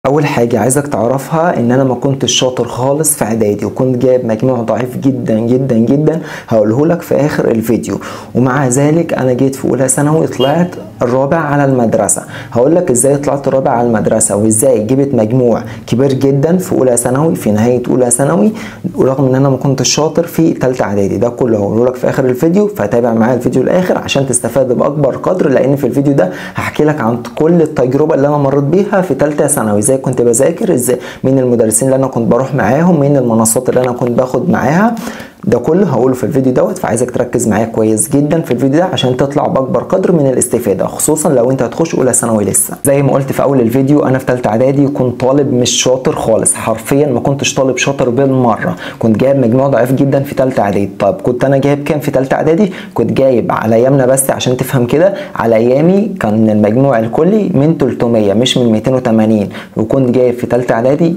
اول حاجه عايزك تعرفها ان انا ما كنتش شاطر خالص في اعدادي وكنت جايب مجموع ضعيف جدا جدا جدا هقوله لك في اخر الفيديو ومع ذلك انا جيت في اولى ثانوي طلعت الرابع على المدرسه هقول لك ازاي طلعت الرابع على المدرسه وازاي جبت مجموع كبير جدا في اولى ثانوي في نهايه اولى ثانوي ورغم ان انا ما كنتش شاطر في ثالثه اعدادي ده كله هقوله لك في اخر الفيديو فتابع معايا الفيديو الاخر عشان تستفاد باكبر قدر لان في الفيديو ده هحكي لك عن كل التجربه اللي انا مريت بيها في ثالثه ثانوي ازاي كنت بذاكر ازاي مين المدرسين اللي انا كنت بروح معاهم مين المنصات اللي انا كنت باخد معاها ده كله هقوله في الفيديو دوت فعايزك تركز معايا كويس جدا في الفيديو ده عشان تطلع باكبر قدر من الاستفاده خصوصا لو انت هتخش اولى ثانوي لسه زي ما قلت في اول الفيديو انا في ثالثه اعدادي كنت طالب مش شاطر خالص حرفيا ما كنتش طالب شاطر بالمره كنت جايب مجموع ضعيف جدا في ثالثه اعدادي طب كنت انا جايب كام في ثالثه اعدادي كنت جايب على ايامنا بس عشان تفهم كده على ايامي كان المجموع الكلي من 300 مش من 280 وكنت جايب في ثالثه اعدادي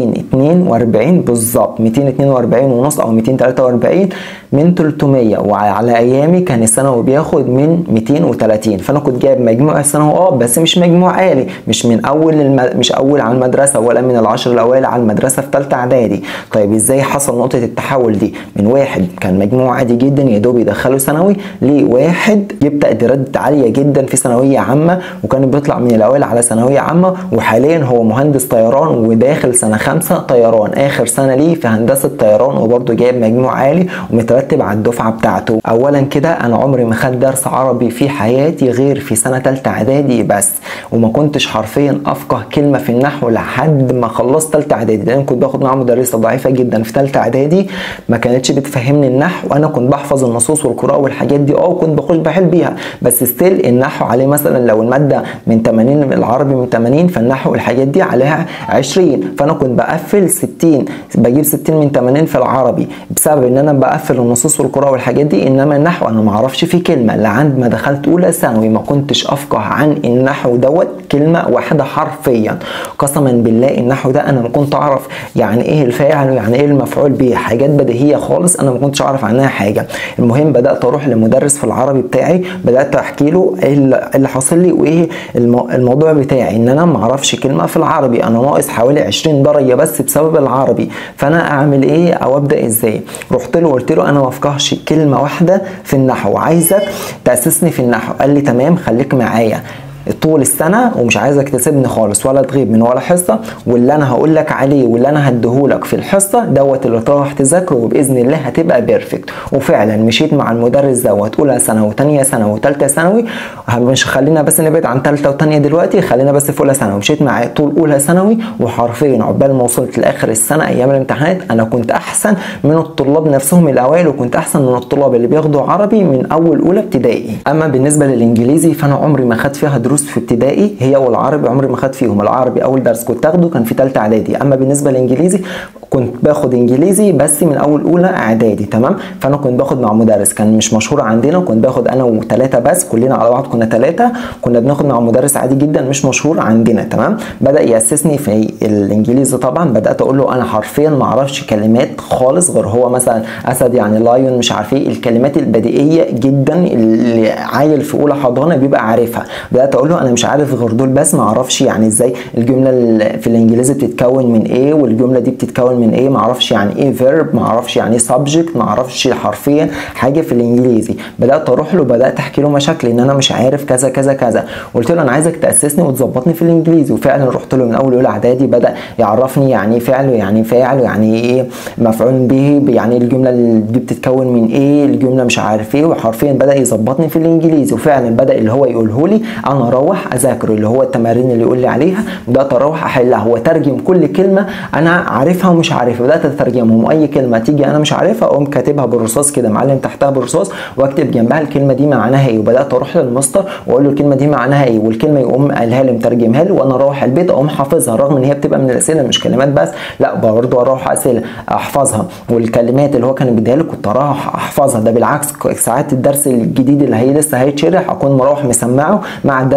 242 بالظبط 242 ونص او 243 من 300 وعلى ايامي كان الثانوي بياخد من 230 فانا كنت جايب مجموع الثانوي اه بس مش مجموع عالي مش من اول الم... مش اول على المدرسه ولا من العشر الاوائل على المدرسه في ثالثه اعدادي طيب ازاي حصل نقطه التحول دي من واحد كان مجموع عادي جدا يا دوب يدخله ثانوي لواحد جاب تقديرات عاليه جدا في ثانويه عامه وكان بيطلع من الاوائل على ثانويه عامه وحاليا هو مهندس طيران وداخل سنه خمسه طيران اخر سنه ليه في هندسه طيران وبرده جايب مجموع عالي ومترتب على الدفعه بتاعته اولا كده انا عمري ما خدت درس عربي في حياتي غير في سنه ثالثه اعدادي بس وما كنتش حرفيا افقه كلمه في النحو لحد ما خلصت ثالثه اعدادي لان كنت باخد معاها مدرسه ضعيفه جدا في ثالثه اعدادي ما كانتش بتفهمني النحو وانا كنت بحفظ النصوص والقراءه والحاجات دي اه كنت بخش بحل بيها بس ستيل النحو عليه مثلا لو الماده من 80 العربي من 80 فالنحو والحاجات دي عليها 20 فانا كنت بقفل 60 بجيب 60 من 80 في العربي بسبب ان انا بقفل النصوص والقراءه والحاجات دي انما النحو انا ما اعرفش فيه كلمه لعند ما دخلت اولى ثانوي ما كنتش افقه عن النحو دوت كلمه واحده حرفيا قسما بالله النحو ده انا ما كنت اعرف يعني ايه الفاعل ويعني ايه المفعول به حاجات بديهيه خالص انا ما كنتش اعرف عنها حاجه المهم بدات اروح لمدرس في العربي بتاعي بدات احكي له ايه اللي حاصل لي وايه الموضوع بتاعي ان انا ما اعرفش كلمه في العربي انا ناقص حوالي 20 درجه بس بسبب العربي فانا اعمل ايه او ابدا ازاي رحت له قلت له انا ما افقهش كلمه واحده في النحو عايزك تاسسني في النحو قال لي تمام خليك معايا طول السنه ومش عايزك تسيبني خالص ولا تغيب من ولا حصه واللي انا هقول لك عليه واللي انا هديهولك في الحصه دوت اللي تروح تذاكره وباذن الله هتبقى بيرفكت وفعلا مشيت مع المدرس دوت اولى ثانوي وثانيه ثانوي وثالثه ثانوي مش خلينا بس نبعد عن ثالثه وثانيه دلوقتي خلينا بس في اولى ثانوي مشيت معاه طول اولى ثانوي وحرفيا عقبال ما وصلت لاخر السنه ايام الامتحانات انا كنت احسن من الطلاب نفسهم الاوائل وكنت احسن من الطلاب اللي بياخدوا عربي من اول اولى ابتدائي اما بالنسبه للانجليزي فانا عمري ما خدت فيها دروس في ابتدائي هي والعربي عمري ما خدت فيهم العربي اول درس كنت اخده كان في ثالثه اعدادي اما بالنسبه للانجليزي كنت باخد انجليزي بس من اول اولى اعدادي تمام فانا كنت باخد مع مدرس كان مش مشهور عندنا كنت باخد انا وثلاثه بس كلنا على بعض كنا ثلاثه كنا بناخد مع مدرس عادي جدا مش مشهور عندنا تمام بدا ياسسني في الانجليزي طبعا بدات اقول له انا حرفيا ما اعرفش كلمات خالص غير هو مثلا اسد يعني لايون مش عارف ايه الكلمات البديهيه جدا اللي عيل في اولى حضانه بيبقى عارفها بدات اقول له انا مش عارف غير دول بس ما اعرفش يعني ازاي الجمله في الانجليزي بتتكون من ايه والجمله دي بتتكون من ايه ما اعرفش يعني ايه فيرب ما اعرفش يعني ايه سبجكت ما اعرفش حرفيا حاجه في الانجليزي بدات اروح له بدات احكي له مشاكلي ان انا مش عارف كذا كذا كذا قلت له انا عايزك تاسسني وتظبطني في الانجليزي وفعلا رحت له من اول اولى اعدادي بدا يعرفني يعني ايه فعل ويعني فاعل ويعني ايه مفعول به يعني الجمله دي بتتكون من ايه الجمله مش عارف ايه وحرفيا بدا يظبطني في الانجليزي وفعلا بدا اللي هو يقوله لي انا اروح اذاكره اللي هو التمارين اللي يقول لي عليها بدات اروح احلها واترجم كل كلمه انا عارفها ومش عارفها بدات اترجمهم واي كلمه تيجي انا مش عارفها اقوم كاتبها بالرصاص كده معلم تحتها بالرصاص واكتب جنبها الكلمه دي معناها ايه وبدات اروح للمستر واقول له الكلمه دي معناها ايه والكلمه يقوم قالها لي مترجمها لي وانا اروح البيت اقوم حافظها رغم ان هي بتبقى من الاسئله مش كلمات بس لا برضه اروح اسئله احفظها والكلمات اللي هو كان بيديها لي كنت اروح احفظها ده بالعكس ساعات الدرس الجديد اللي هي لسه هيتشرح اكون مروح مسمعه مع الدرس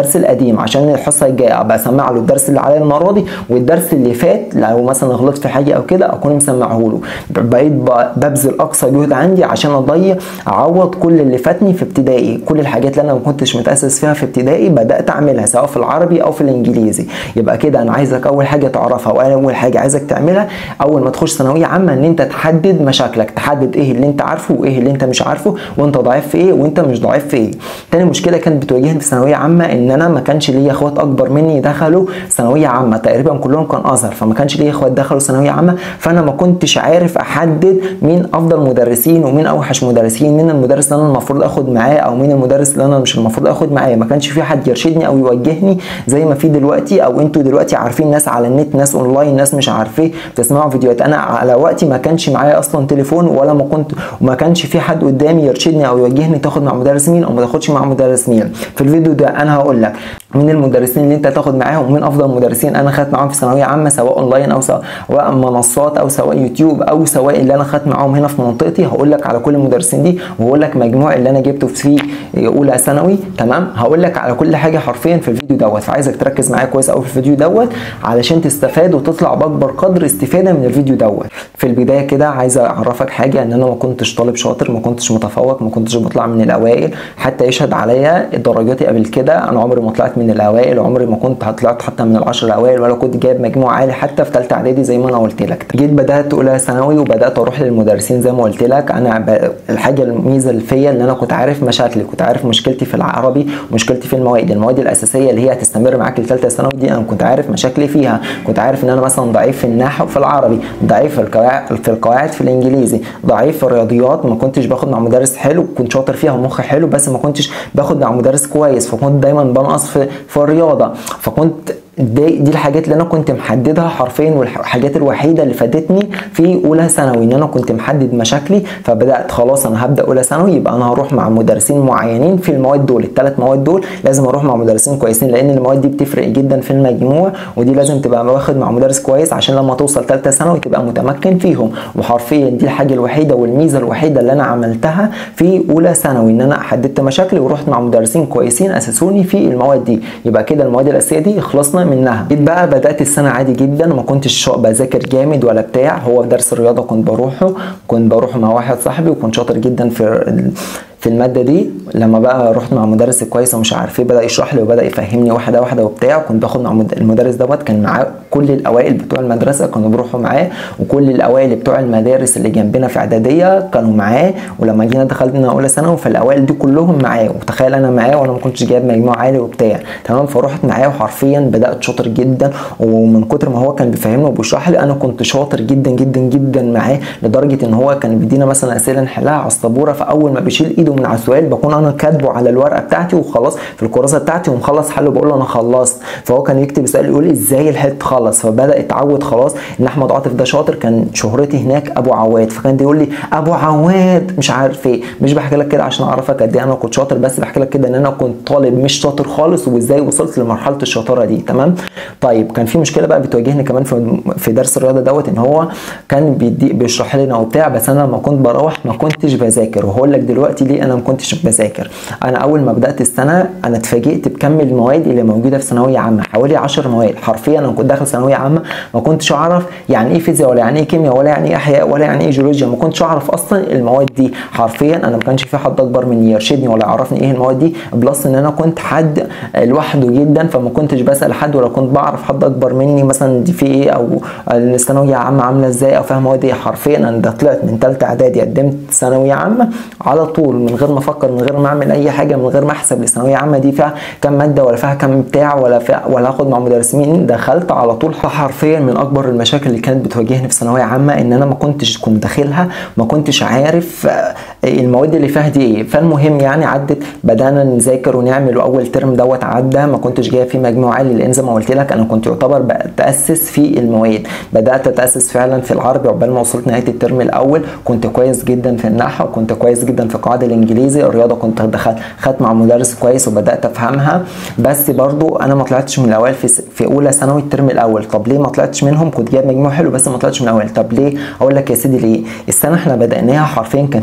الدرس القديم عشان الحصه الجايه ابقى اسمع له الدرس اللي عليا المره دي والدرس اللي فات لو مثلا غلطت في حاجه او كده اكون مسمعه له بقيت ببذل اقصى جهد عندي عشان اضيع اعوض كل اللي فاتني في ابتدائي كل الحاجات اللي انا ما كنتش متاسس فيها في ابتدائي بدات اعملها سواء في العربي او في الانجليزي يبقى كده انا عايزك اول حاجه تعرفها واول حاجه عايزك تعملها اول ما تخش ثانويه عامه ان انت تحدد مشاكلك تحدد ايه اللي انت عارفه وايه اللي انت مش عارفه وانت ضعيف في ايه وانت مش ضعيف في ايه تاني مشكله كانت بتواجهني في ثانويه عامه ان انا ما كانش ليا اخوات اكبر مني دخلوا ثانويه عامه تقريبا كلهم كان ازهر فما كانش ليا اخوات دخلوا ثانويه عامه فانا ما كنتش عارف احدد مين افضل مدرسين ومين اوحش مدرسين مين المدرس اللي انا المفروض اخد معاه او مين المدرس اللي انا مش المفروض اخد معاه ما كانش في حد يرشدني او يوجهني زي ما في دلوقتي او انتوا دلوقتي عارفين ناس على النت ناس اونلاين ناس مش عارفين بتسمعوا فيديوهات انا على وقتي ما كانش معايا اصلا تليفون ولا ما كنت وما كانش في حد قدامي يرشدني او يوجهني تاخد مع مدرس مين او ما تاخدش مع مدرس مين في الفيديو ده انا هقول لك مين المدرسين اللي انت تاخد معاهم ومين افضل مدرسين انا خدت معاهم في ثانويه عامه سواء اونلاين او سواء منصات او سواء يوتيوب او سواء اللي انا خدت معاهم هنا في منطقتي هقول لك على كل المدرسين دي وهقول لك مجموع اللي انا جبته في اولى ثانوي تمام هقول لك على كل حاجه حرفيا في الفيديو دوت فعايزك تركز معايا كويس قوي في الفيديو دوت علشان تستفاد وتطلع باكبر قدر استفاده من الفيديو دوت في البدايه كده عايز اعرفك حاجه ان انا ما كنتش طالب شاطر ما كنتش متفوق ما كنتش بطلع من الاوائل حتى يشهد عليا درجاتي قبل كده انا عمري ما طلعت من الاوائل عمري ما كنت طلعت حتى من العشر الاوائل ولا كنت جايب مجموع عالي حتى في ثالثه اعدادي زي ما انا قلت لك جيت بدات اولى ثانوي وبدات اروح للمدرسين زي ما قلت لك انا ب... الحاجه الميزه اللي فيا ان انا كنت عارف مشاكلي كنت عارف مشكلتي في العربي ومشكلتي في المواد المواد الاساسيه اللي هي هتستمر معاك لثالثه ثانوي دي انا كنت عارف مشاكلي فيها كنت عارف ان انا مثلا ضعيف في النحو في العربي ضعيف في القواعد في القواعد في الانجليزي ضعيف في الرياضيات ما كنتش باخد مع مدرس حلو كنت شاطر فيها ومخي حلو بس ما كنتش باخد مع مدرس كويس فكنت دايما بنقص في في الرياضه فكنت دي, دي الحاجات اللي انا كنت محددها حرفيا والحاجات الوحيده اللي فادتني في اولى ثانوي ان انا كنت محدد مشاكلي فبدات خلاص انا هبدا اولى ثانوي يبقى انا هروح مع مدرسين معينين في المواد دول الثلاث مواد دول لازم اروح مع مدرسين كويسين لان المواد دي بتفرق جدا في المجموع ودي لازم تبقى واخد مع مدرس كويس عشان لما توصل ثالثه ثانوي تبقى متمكن فيهم وحرفيا دي الحاجه الوحيده والميزه الوحيده اللي انا عملتها في اولى ثانوي ان انا حددت مشاكلي ورحت مع مدرسين كويسين اسسوني في المواد دي يبقى كده المواد الاساسيه دي خلصنا منها جيت بقى بدات السنه عادي جدا ما كنتش بذاكر جامد ولا بتاع هو درس الرياضه كنت بروحه كنت بروحه مع واحد صاحبي وكنت شاطر جدا في في الماده دي لما بقى رحت مع مدرس كويس ومش عارف ايه بدا يشرح لي وبدا يفهمني واحده واحده وبتاع كنت باخد مع المدرس دوت كان معاه كل الاوائل بتوع المدرسه كانوا بيروحوا معاه وكل الاوائل بتوع المدارس اللي جنبنا في اعداديه كانوا معاه ولما جينا دخلنا اولى ثانوي فالاوائل دي كلهم معاه وتخيل انا معاه وانا ما كنتش جايب مجموع عالي وبتاع تمام فرحت معاه وحرفيا بدات شاطر جدا ومن كتر ما هو كان بيفهمني وبيشرح لي انا كنت شاطر جدا جدا جدا معاه لدرجه ان هو كان بيدينا مثلا اسئله نحلها على السبوره فاول ما بيشيل ايده من على السؤال بكون انا كاتبه على الورقه بتاعتي وخلاص في الكراسه بتاعتي ومخلص حله بقول له انا خلصت فهو كان يكتب يسال يقول لي ازاي الحته خلص فبدا يتعود خلاص ان احمد عاطف ده شاطر كان شهرتي هناك ابو عواد فكان يقول لي ابو عواد مش عارف ايه مش بحكي لك كده عشان اعرفك قد ايه انا كنت شاطر بس بحكي لك كده ان انا كنت طالب مش شاطر خالص وازاي وصلت لمرحله الشطاره دي تمام طيب كان في مشكله بقى بتواجهني كمان في في درس الرياضه دوت ان هو كان بيدي بيشرح لنا وبتاع بس انا لما كنت بروح ما كنتش بذاكر وهقول لك دلوقتي ليه انا ما كنتش بذاكر انا اول ما بدات السنه انا اتفاجئت بكم المواد اللي موجوده في ثانويه عامه حوالي 10 مواد حرفيا انا كنت داخل ثانويه عامه ما كنتش اعرف يعني ايه فيزياء ولا يعني ايه كيمياء ولا يعني ايه احياء ولا يعني ايه جيولوجيا ما كنتش اعرف اصلا المواد دي حرفيا انا ما كانش في حد اكبر مني يرشدني ولا يعرفني ايه المواد دي بلس ان انا كنت حد لوحده جدا فما كنتش بسال حد ولا كنت بعرف حد اكبر مني مثلا دي في ايه او الثانويه عامه عامله ازاي او فاهم مواد ايه حرفيا انا ده طلعت من ثالثه اعدادي قدمت ثانويه عامه على طول من غير ما افكر من غير ما اعمل اي حاجه من غير ما احسب الثانويه عامه دي فيها كام ماده ولا فيها كام بتاع ولا فيها ولا اخد مع مدرسين دخلت على طول حرفيا من اكبر المشاكل اللي كانت بتواجهني في ثانويه عامه ان انا ما كنتش كنت داخلها ما كنتش عارف المواد اللي فيها دي ايه فالمهم يعني عدت بدانا نذاكر ونعمل واول ترم دوت عدى ما كنتش جايب فيه مجموع عالي لان زي ما قلت لك انا كنت يعتبر بتاسس في المواد بدات اتاسس فعلا في العربي عقبال ما وصلت نهايه الترم الاول كنت كويس جدا في النحو كنت كويس جدا في قواعد الانجليزي الرياضه كنت دخلت خدت مع مدرس كويس وبدات افهمها بس برضو انا ما طلعتش من الاوائل في في اولى ثانوي الترم الاول طب ليه ما طلعتش منهم كنت جايب مجموع حلو بس ما طلعتش من الاوائل طب ليه اقول لك يا سيدي ليه السنه احنا بداناها حرفيا كان في مواد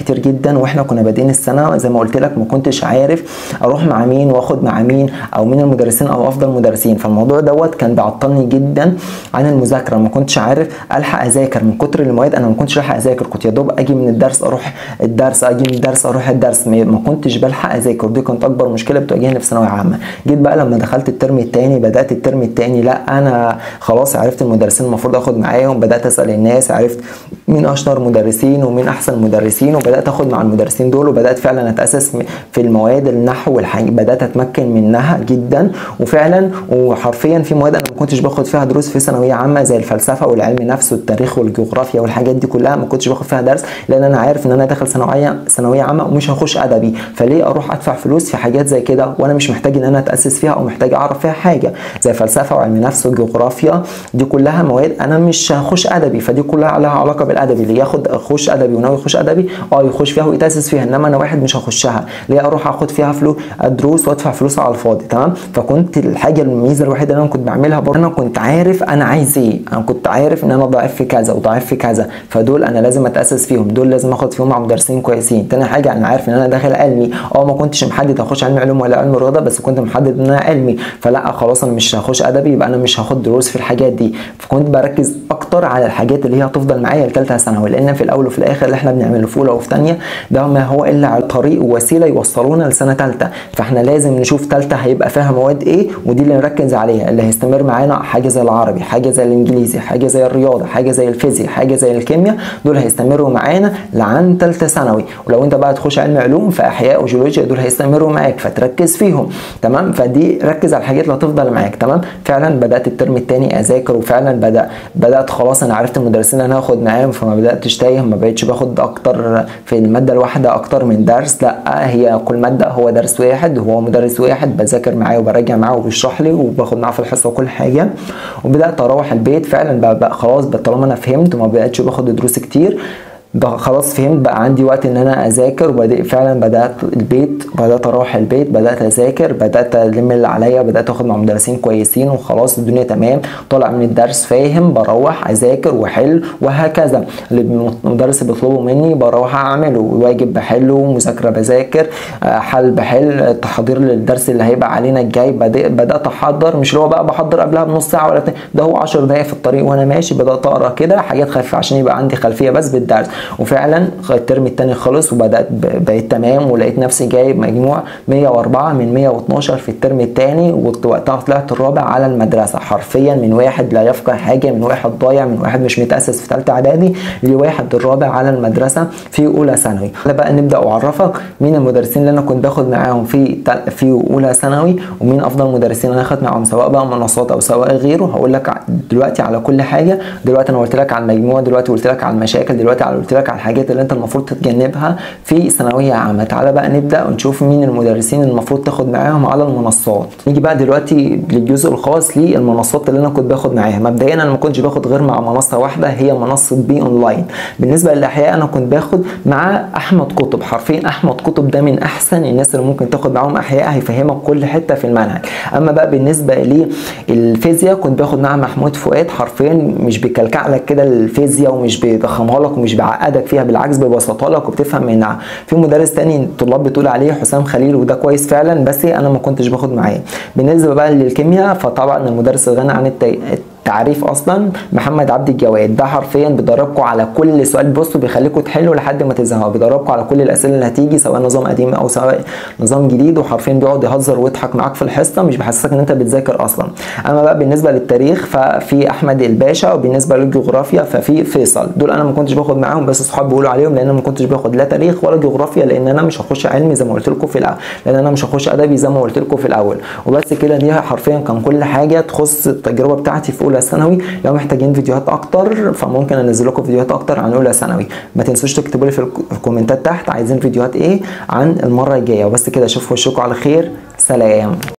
كتير جدا واحنا كنا بادئين السنه زي ما قلت لك ما كنتش عارف اروح مع مين واخد مع مين او مين المدرسين او افضل مدرسين فالموضوع دوت كان بيعطلني جدا عن المذاكره ما كنتش عارف الحق اذاكر من كتر المواد انا ما كنتش الحق اذاكر كنت يا دوب اجي من الدرس اروح الدرس اجي من الدرس اروح الدرس ما كنتش بلحق اذاكر دي كانت اكبر مشكله بتواجهني في ثانويه عامه جيت بقى لما دخلت الترم الثاني بدات الترم الثاني لا انا خلاص عرفت المدرسين المفروض اخد معاهم بدات اسال الناس عرفت مين اشطر مدرسين ومين احسن مدرسين وبدات اخد مع المدرسين دول وبدات فعلا اتاسس في المواد النحو والحاجة بدات اتمكن منها جدا وفعلا وحرفيا في مواد انا ما كنتش باخد فيها دروس في ثانويه عامه زي الفلسفه والعلم نفس والتاريخ والجغرافيا والحاجات دي كلها ما كنتش باخد فيها درس لان انا عارف ان انا داخل ثانويه ثانويه عامه ومش هخش ادبي فليه اروح ادفع فلوس في حاجات زي كده وانا مش محتاج ان انا اتاسس فيها او محتاج اعرف فيها حاجه زي فلسفه وعلم نفس والجغرافيا دي كلها مواد انا مش هخش ادبي فدي كلها لها علاقه بالادبي اللي ياخد يخش ادبي وناوي يخش ادبي اه يخش فيها ويتاسس فيها انما انا واحد مش هخشها ليه اروح اخد فيها فلوس دروس وادفع فلوس على الفاضي تمام فكنت الحاجه الميزه الوحيده اللي انا كنت بعملها برضه انا كنت عارف انا عايز ايه انا كنت عارف ان انا ضعيف في كذا وضعيف في كذا فدول انا لازم اتاسس فيهم دول لازم اخد فيهم مع مدرسين كويسين تاني حاجه انا عارف ان انا داخل علمي اه ما كنتش محدد هخش علم علوم ولا علم رياضه بس كنت محدد ان انا علمي فلا خلاص انا مش هخش ادبي يبقى انا مش هاخد دروس في الحاجات دي فكنت بركز اكتر على الحاجات اللي هي هتفضل معايا لثالثه ثانوي لان في الاول وفي الاخر اللي احنا بنعمله في اولى وفي ثانيه ده ما هو الا على طريق ووسيله يوصلونا لسنه ثالثه فاحنا لازم نشوف ثالثه هيبقى فيها مواد ايه ودي اللي نركز عليها اللي هيستمر معانا حاجه زي العربي حاجه زي الانجليزي حاجه زي الرياضه حاجه زي الفيزياء حاجه زي الكيمياء دول هيستمروا معانا لعن ثالثه ثانوي ولو انت بقى تخش علم علوم فاحياء وجيولوجيا دول هيستمروا معاك فتركز فيهم تمام فدي ركز على الحاجات اللي هتفضل معاك تمام فعلا بدات الترم الثاني اذاكر وفعلا بدا بدات خلاص انا عرفت المدرسين اللي انا هاخد معاهم فما بداتش تايه ما بقتش باخد اكتر في الماده الواحده اكتر من درس لا هي كل ماده هو درس واحد هو مدرس واحد بذاكر معاه وبراجع معاه وبيشرح لي وباخد معاه في الحصه وكل حاجه وبدات اروح البيت فعلا بقى, بقى خلاص طالما انا فهمت وما بقتش باخد دروس كتير خلاص فهمت بقى عندي وقت ان انا اذاكر وبدأ فعلا بدات البيت بدات اروح البيت بدات اذاكر بدات الم اللي عليا بدات اخد مع مدرسين كويسين وخلاص الدنيا تمام طالع من الدرس فاهم بروح اذاكر واحل وهكذا اللي المدرس بيطلبه مني بروح اعمله واجب بحله مذاكره بذاكر حل بحل تحضير للدرس اللي هيبقى علينا الجاي بدات احضر مش اللي هو بقى بحضر قبلها بنص ساعه ولا ده هو 10 دقايق في الطريق وانا ماشي بدات اقرا كده حاجات خفيفه عشان يبقى عندي خلفيه بس بالدرس وفعلا الترم الثاني خلص وبدات بقيت تمام ولقيت نفسي جايب مجموع 104 من 112 في الترم الثاني ووقتها طلعت الرابع على المدرسه حرفيا من واحد لا يفقه حاجه من واحد ضايع من واحد مش متاسس في ثالثه اعدادي لواحد الرابع على المدرسه في اولى ثانوي بقى نبدا اعرفك مين المدرسين اللي انا كنت باخد معاهم في في اولى ثانوي ومين افضل مدرسين انا اخدت معاهم سواء بقى منصات او سواء غيره هقول لك دلوقتي على كل حاجه دلوقتي انا قلت لك على المجموع دلوقتي قلت لك على المشاكل دلوقتي على قلت لك على الحاجات اللي انت المفروض تتجنبها في ثانويه عامه تعالى بقى نبدا ونشوف مين المدرسين المفروض تاخد معاهم على المنصات نيجي بقى دلوقتي للجزء الخاص للمنصات اللي انا كنت باخد معاها مبدئيا انا ما كنتش باخد غير مع منصه واحده هي منصه بي اونلاين بالنسبه للاحياء انا كنت باخد مع احمد قطب حرفيا احمد قطب ده من احسن الناس اللي ممكن تاخد معاهم احياء هيفهمك كل حته في المنهج اما بقى بالنسبه للفيزياء كنت باخد مع محمود فؤاد حرفيا مش بيكلكع لك كده الفيزياء ومش بيضخمها لك ومش بيعقدك فيها بالعكس بيبسطها لك وبتفهم منها في مدرس تاني الطلاب بتقول عليه حسام خليل وده كويس فعلا بس انا ما كنتش باخد معاه بالنسبه بقى للكيمياء فطبعا المدرس الغني عن التي... تعريف اصلا محمد عبد الجواد ده حرفيا بيدربكم على كل سؤال بصوا بيخليكم تحلوا لحد ما تزهقوا بيدربكم على كل الاسئله اللي هتيجي سواء نظام قديم او سواء نظام جديد وحرفيا بيقعد يهزر ويضحك معاك في الحصه مش بيحسسك ان انت بتذاكر اصلا اما بقى بالنسبه للتاريخ ففي احمد الباشا وبالنسبه للجغرافيا ففي فيصل دول انا ما كنتش باخد معاهم بس صحابي بيقولوا عليهم لان انا ما كنتش باخد لا تاريخ ولا جغرافيا لان انا مش هخش علمي زي ما قلت لكم في الاول لان انا مش هخش ادبي زي ما قلت لكم في الاول وبس كده دي حرفيا كان كل حاجه تخص التجربه بتاعتي في اولى ثانوي لو محتاجين فيديوهات اكتر فممكن انزل لكم فيديوهات اكتر عن اولى ثانوي ما تنسوش تكتبوا لي في الكومنتات تحت عايزين فيديوهات ايه عن المره الجايه وبس كده اشوف وشكم على خير سلام